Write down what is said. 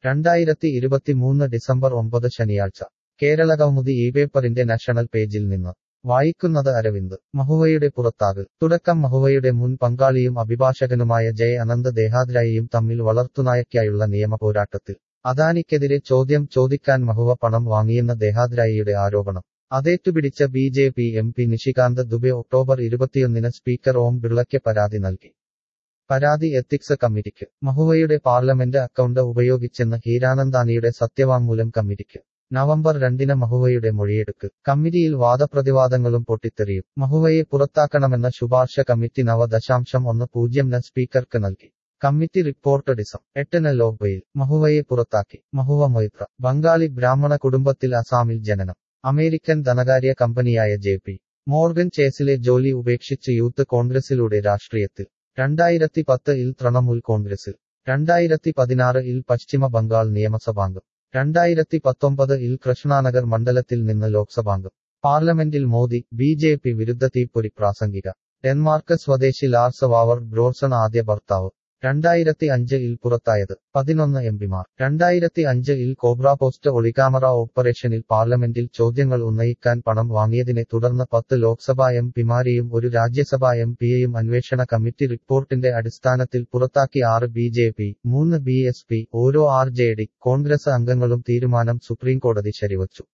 രണ്ടായിരത്തി ഇരുപത്തിമൂന്ന് ഡിസംബർ ഒമ്പത് ശനിയാഴ്ച കേരളകൗമുദി ഈ പേപ്പറിന്റെ നാഷണൽ പേജിൽ നിന്ന് വായിക്കുന്നത് അരവിന്ദ് മഹുവയുടെ പുറത്താകൽ തുടക്കം മഹുവയുടെ മുൻ പങ്കാളിയും അഭിഭാഷകനുമായ ജയ് അനന്ത് ദേഹാദ്രായിയും തമ്മിൽ വളർത്തുനായക്കായുള്ള നിയമ പോരാട്ടത്തിൽ അദാനിക്കെതിരെ ചോദ്യം ചോദിക്കാൻ മഹുവ പണം വാങ്ങിയെന്ന ദേഹാദ്രായിയുടെ ആരോപണം അതേറ്റുപിടിച്ച B J P M P Nishikant Dubey October ഇരുപത്തിയൊന്നിന് സ്പീക്കർ ഓം ബിർളയ്ക്ക് പരാതി നൽകി പരാതി എത്തിക്സ് കമ്മിറ്റിക്ക് മഹുവയുടെ പാർലമെന്റ് അക്കൗണ്ട് ഉപയോഗിച്ചെന്ന് ഹീരാനന്ദാനിയുടെ സത്യവാങ്മൂലം കമ്മിറ്റിക്ക് നവംബർ രണ്ടിന് മഹുവയുടെ മൊഴിയെടുക്ക് കമ്മിറ്റിയിൽ വാദപ്രതിവാദങ്ങളും പൊട്ടിത്തെറിയും മഹുവയെ പുറത്താക്കണമെന്ന ശുപാർശ കമ്മിറ്റി നവ ദശാംശം ഒന്ന് പൂജ്യംന് സ്പീക്കർക്ക് നൽകി കമ്മിറ്റി റിപ്പോർട്ട് ഡിസം എട്ടിന് ലോക്ബയിൽ മഹുവയെ പുറത്താക്കി മഹുവ മൊയ്ത്ര ബംഗാളി ബ്രാഹ്മണ കുടുംബത്തിൽ അസാമിൽ ജനനം അമേരിക്കൻ ധനകാര്യ കമ്പനിയായ ജെ പി മോർഗൻ ചേസിലെ ജോലി ഉപേക്ഷിച്ച് യൂത്ത് കോൺഗ്രസിലൂടെ രാഷ്ട്രീയത്തിൽ രണ്ടായിരത്തി പത്ത് ഇൽ തൃണമൂൽ കോൺഗ്രസിൽ രണ്ടായിരത്തി പതിനാറ് ഇൽ പശ്ചിമ ബംഗാൾ നിയമസഭാംഗം രണ്ടായിരത്തി പത്തൊമ്പത് ഇൽ കൃഷ്ണാനഗർ മണ്ഡലത്തിൽ നിന്ന് ലോക്സഭാംഗം പാർലമെന്റിൽ മോദി ബി ജെ പി വിരുദ്ധ തീപ്പൊരി പ്രാസംഗിക ഡെൻമാർക്ക് സ്വദേശി ലാർസ് വാവർ ബ്രോർസൺ ആദ്യ ഭർത്താവ് രണ്ടായിരത്തി അഞ്ച് ഇൽ പുറത്തായത് പതിനൊന്ന് എംപിമാർ രണ്ടായിരത്തി അഞ്ച് ഇൽ കോബ്ര പോസ്റ്റ് ഒളിക്യാമറ ഓപ്പറേഷനിൽ പാർലമെന്റിൽ ചോദ്യങ്ങൾ ഉന്നയിക്കാൻ പണം വാങ്ങിയതിനെ തുടർന്ന് പത്ത് ലോക്സഭാ എം പിമാരെയും ഒരു രാജ്യസഭാ എം പിയെയും അന്വേഷണ കമ്മിറ്റി റിപ്പോർട്ടിന്റെ അടിസ്ഥാനത്തിൽ പുറത്താക്കി ആറ് ബി ജെ പി മൂന്ന് ബി എസ് പി ഓരോ ആർ ജെ ഡി കോൺഗ്രസ് അംഗങ്ങളും തീരുമാനം സുപ്രീംകോടതി ശരിവച്ചു